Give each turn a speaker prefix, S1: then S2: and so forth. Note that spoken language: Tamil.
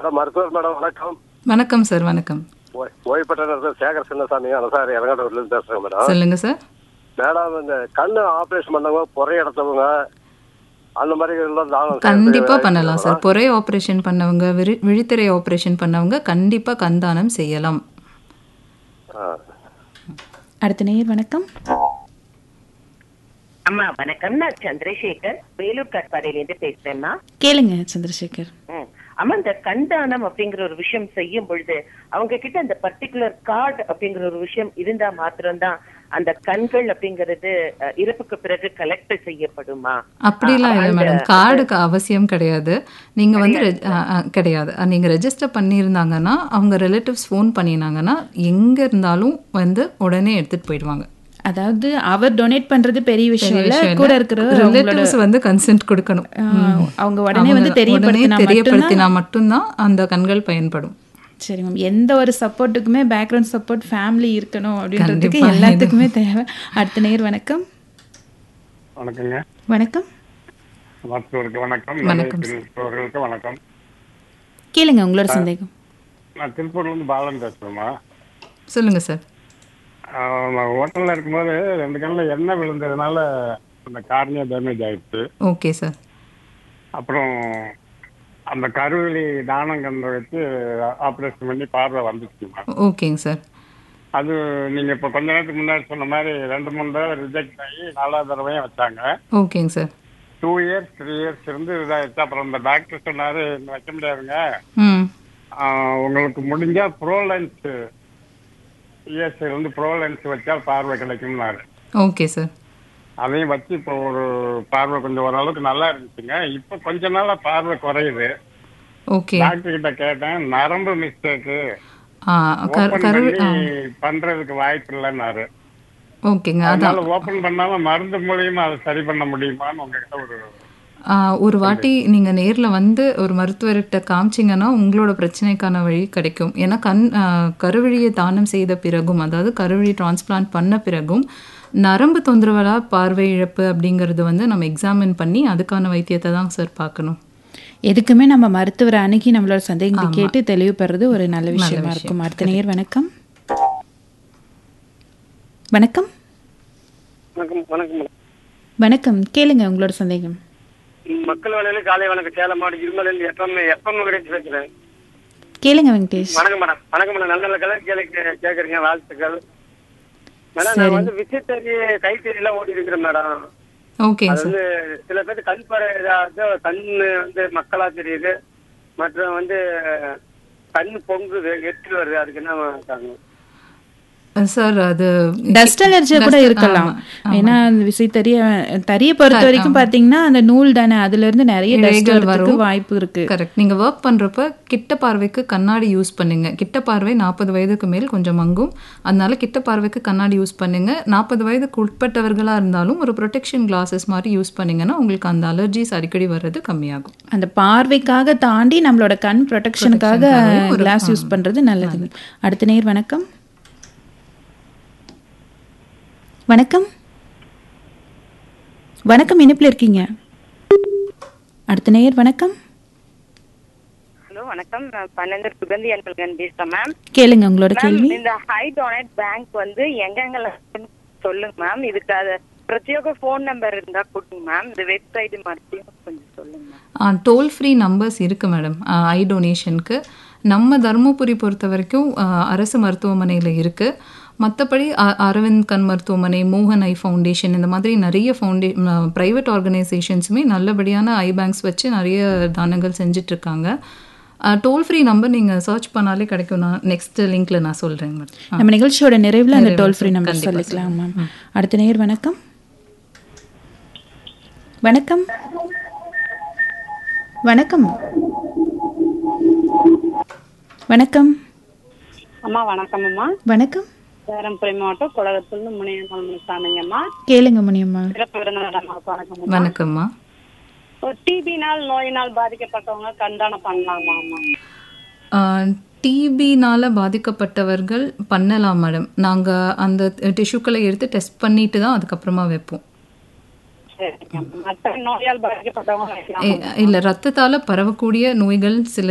S1: மேடம் மருத்துவர் மேடம் வணக்கம்
S2: வணக்கம் சார் வணக்கம்
S1: ஓய்- ஓய்வு பெற்ற நர்சர் சேகர் சின்னசாமி அனசாரி இறங்காட்டூர்லேருந்து பேசுகிறேன் மேடம்
S2: சொல்லுங்க சார்
S1: மேடம் இந்த கண்ணு ஆப்ரேஷன் பண்ணவங்க புறை எடுத்தவங்க அந்த மாதிரி எல்லாம் தானம் செய்ய
S2: கண்டிப்பா
S1: முடியுமா?
S2: பண்ணலாம் சார் பொறை ஆபரேஷன் பண்ணவங்க விழி விழித்திரை ஆபரேஷன் பண்ணவங்க கண்டிப்பா கண்தானம் செய்யலாம்
S1: ஆ.
S3: அடுத்த நேயர் வணக்கம்
S4: அம்மா வணக்கம் நான் சந்திரசேகர் வேலூர் கட்பாறையிலேருந்து பேசுறேம்மா
S3: கேளுங்க சந்திரசேகர்
S4: ம். அம்மா இந்த கண்தானம் அப்படிங்கிற ஒரு விஷயம் செய்யும் பொழுது அவங்க கிட்ட அந்த பர்டிகுலர் கார்டு அப்படிங்கிற ஒரு விஷயம் இருந்தா மாத்திரம்தான் அந்த கண்கள் அப்படிங்கிறது அஹ், இறப்புக்கு பிறகு கலெக்ட் செய்யப்படுமா
S2: அப்படிலாம் இல்லை
S4: அந்த-
S2: மேடம் கார்டுக்கு அவசியம் கிடையாது நீங்க வந்து ரெ- ஆ, ஆ, கிடையாது அஹ், நீங்க ரெஜிஸ்டர் பண்ணியிருந்தாங்கன்னா அவங்க ரிலேட்டிவ்ஸ் ஃபோன் பண்ணினாங்கன்னா எங்க இருந்தாலும் வந்து உடனே எடுத்துட்டு போயிடுவாங்க
S3: அதாவது அவர் டொனேட் பண்றது பெரிய விஷயம் இல்ல கூட இருக்கிற
S2: ரிலேட்டிவ்ஸ் வந்து கன்சென்ட் கொடுக்கணும்
S3: ஆஹ், அவங்க உடனே
S2: அவங்க
S3: வந்து
S2: உடனே
S3: தெரியப்படுத்தினா
S2: தெரியப்படுத்தினா மட்டும்தான் அந்த கண்கள் பயன்படும்
S3: சரி மேம் எந்த ஒரு சப்போர்ட்டுக்குமே பேக்ரவுண்ட் சப்போர்ட் ஃபேமிலி இருக்கணும் அப்படின்றதுக்கு
S2: கண்டிப்பா.
S3: எல்லாத்துக்குமே தேவை அடுத்த நேர் வணக்கம்
S5: வணக்கங்க
S3: வணக்கம்
S5: மருத்துவருக்கு வணக்கம்
S2: வணக்கம்
S5: மருத்துவர்களுக்கு வணக்கம்
S3: கேளுங்க உங்களோட சந்தேகம்
S5: நான் திருப்பூர்ல இருந்து பாலன் பேசுறேம்மா
S2: சொல்லுங்க சார்
S5: ஆஹ் நான் ஹோட்டல்ல இருக்கும்போது ரெண்டு கண்ணில் எண்ணெய் விழுந்ததுனால அந்த கார்னியா டேமேஜ் ஆயிடுச்சு
S2: ஓகே சார்
S5: அப்புறம் அந்த கருவிழி தானம் கண்ணை வச்சு ஆப்ரேஷன் பண்ணி பார்வை வந்துச்சுமா
S2: ஓகேங்க சார்
S5: அது நீங்க இப்ப கொஞ்ச நேரத்துக்கு முன்னாடி சொன்ன மாதிரி ரெண்டு மூணு தடவை ரிஜெக்ட் ஆகி நாலாவது தடவையும் வச்சாங்க
S2: ஓகேங்க sir
S5: two years three years இருந்து இதாயிடுச்சு அப்புறம் இந்த டாக்டர் சொன்னாரு இன்னும் வைக்க முடியாதுங்க
S2: ம்
S5: ஆஹ் உங்களுக்கு முடிஞ்சா ப்ரோ லென்ஸ் இஎஸ்ஐ வந்து ப்ரோ லென்ஸ் வச்சா பார்வை கிடைக்கும்னாரு
S2: ஓகே சார்
S5: அதையும் வச்சு இப்போ ஒரு பார்வை கொஞ்சம் ஓரளவுக்கு நல்லா இருந்துச்சுங்க இப்போ கொஞ்ச நாளா பார்வை குறையுது
S2: ஓகே
S5: டாக்டர் கிட்ட கேட்டேன் நரம்பு மிஸ்டேக்கு
S2: ஆ கரு
S5: ஓபன்
S2: கரு
S5: பண்ணி பண்றதுக்கு வாய்ப்பு இல்லைன்னாரு
S2: ஓகேங்க அதான்
S5: அதனால ஓபன் பண்ணாம மருந்து மூலியமா அதை சரி பண்ண முடியுமான்னு உங்ககிட்ட ஒரு
S2: ஆ, ஒரு வாட்டி நீங்கள் நேரில் வந்து ஒரு மருத்துவர்கிட்ட காமிச்சிங்கன்னா உங்களோட பிரச்சனைக்கான வழி கிடைக்கும் ஏன்னா கண் ஆ, கருவழியை தானம் செய்த பிறகும் அதாவது கருவழி டிரான்ஸ்பிளான்ட் பண்ண பிறகும் நரம்பு தொந்தரவலா பார்வை இழப்பு அப்படிங்கிறது வந்து நம்ம எக்ஸாமின் பண்ணி அதுக்கான வைத்தியத்தை தான் சார் பார்க்கணும்
S3: எதுக்குமே நம்ம மருத்துவரை அணுகி நம்மளோட சந்தேகத்தை கேட்டு தெளிவுபடுறது ஒரு நல்ல விஷயமா இருக்கும் அடுத்த நேயர் வணக்கம் வணக்கம்
S1: வணக்கம் வணக்கம் மேடம்.
S3: வணக்கம் கேளுங்க உங்களோட சந்தேகம்
S1: மக்கள் வேலையில காலை வணக்கம் சேலம் மாவட்டம் இருமலேருந்து எப்பம் எப்பம் கிடைச்சு பேசுறேன்
S3: கேளுங்க வெங்கடேஷ்
S1: வணக்கம் மேடம் வணக்கம் மேடம் நல்ல நல்ல கலர் கேள்வி கே- கேக்குறீங்க வாழ்த்துக்கள் மேடம் நான் வந்து விசித்தறி கைத்தறி எல்லாம் ஓடி இருக்கிறேன் மேடம்
S2: ஓகேங்க
S1: அது
S2: சார்
S1: வந்து சில பேருக்கு கண் பாறை இதாவது கண் வந்து மக்களா தெரியுது மற்றும் வந்து கண் பொங்குது எட்டு வருது அதுக்கு என்ன காரணம்
S2: சார் அது
S3: டஸ்ட் அலர்ஜியா கூட
S2: Dust-
S3: இருக்கலாம்
S2: ஆமா,
S3: ஏன்னா அந்த விசை தறிய தறியை பொறுத்த வரைக்கும் பாத்தீங்கன்னா அந்த நூல் தானே அதுல இருந்து நிறைய டஸ்ட்
S2: இழைகள்
S3: வரதுக்கு
S2: வரும்.
S3: வாய்ப்பு இருக்கு
S2: கரெக்ட் நீங்க ஒர்க் பண்றப்ப கிட்ட பார்வைக்கு கண்ணாடி யூஸ் பண்ணுங்க கிட்ட பார்வை நாற்பது வயதுக்கு மேல் கொஞ்சம் மங்கும் அதனால கிட்ட பார்வைக்கு கண்ணாடி யூஸ் பண்ணுங்க நாற்பது வயதுக்கு உட்பட்டவர்களா இருந்தாலும் ஒரு ப்ரொடெக்ஷன் கிளாஸஸ் மாதிரி யூஸ் பண்ணீங்கன்னா உங்களுக்கு அந்த அலர்ஜிஸ் அடிக்கடி வர்றது கம்மியாகும்
S3: அந்த பார்வைக்காக தாண்டி நம்மளோட கண் ப்ரொடெக்ஷனுக்காக
S2: Protectionக்காகவே ஒரு-
S3: கிளாஸ் யூஸ் பண்றது நல்லது அடுத்த நேர் வணக்கம் வணக்கம் வணக்கம் இணைப்பில் இருக்கீங்க அடுத்த நேயர் வணக்கம்
S6: ஹலோ வணக்கம் நான் பன்னெண்டு சுகந்தி அன்பழகன் பேசுறேன் மேம்
S3: கேளுங்க உங்களோட
S6: மேம்
S3: கேள்வி
S6: இந்த ஹை டொனேட் பேங்க் வந்து எங்கெங்க சொல்லுங்க மேம் இதுக்கு அது பிரத்யேக ஃபோன் நம்பர் இருந்தா கொடுங்க மேம் இந்த வெப்சைட் மறுபடியும் கொஞ்சம் சொல்லுங்க மேம்
S2: டோல் ஃப்ரீ நம்பர்ஸ் இருக்கு மேடம் ஐ டொனேஷனுக்கு நம்ம தருமபுரி பொறுத்த வரைக்கும் ஆ, அரசு மருத்துவமனையில் இருக்கு மற்றபடி அரவிந்த் கண் மருத்துவமனை மோகன் ஐ ஃபவுண்டேஷன் இந்த மாதிரி நிறைய ஃபவுண்டே ப்ரைவேட் ஆர்கனைசேஷன்ஸுமே நல்லபடியான ஐ பேங்க்ஸ் வச்சு நிறைய தானங்கள் செஞ்சுட்டு இருக்காங்க டோல் ஃப்ரீ நம்பர் நீங்கள் சர்ச் பண்ணாலே கிடைக்கும் நான் நெக்ஸ்ட் லிங்க்ல நான் சொல்கிறேன் மேடம்
S3: நம்ம நிகழ்ச்சியோட நிறைவுல அந்த
S2: நிறைவுல
S3: டோல் ஃப்ரீ நம்பர்
S2: கண்டிப்பா
S3: சொல்லிக்கலாம் மேம் அடுத்த நேயர் வணக்கம் வணக்கம் வணக்கம் வணக்கம்
S6: அம்மா வணக்கம் அம்மா
S3: வணக்கம்
S6: சேரம்புரி மாவட்டம் குலகத்துல முனியம்மாள் முனிசாமிங்கம்மா
S3: கேளுங்க முனியம்மா
S6: சிறப்பு விருந்தினர் வணக்கம்
S2: வணக்கம்மா
S6: டிபினால் நோயினால் பாதிக்கப்பட்டவங்க கண்தானம் பண்ணலாமா அம்மா
S2: டிபினால் பாதிக்கப்பட்டவர்கள் பண்ணலாம் மேடம் நாங்கள் அந்த டிஷ்யூக்களை எடுத்து டெஸ்ட் பண்ணிட்டு தான் அதுக்கப்புறமா வைப்போம்
S6: சரிங்க மற்ற நோயால் பாதிக்கப்பட்டவங்க வைக்கலாமா?
S2: இல்லை ரத்தத்தால் பரவக்கூடிய நோய்கள் சில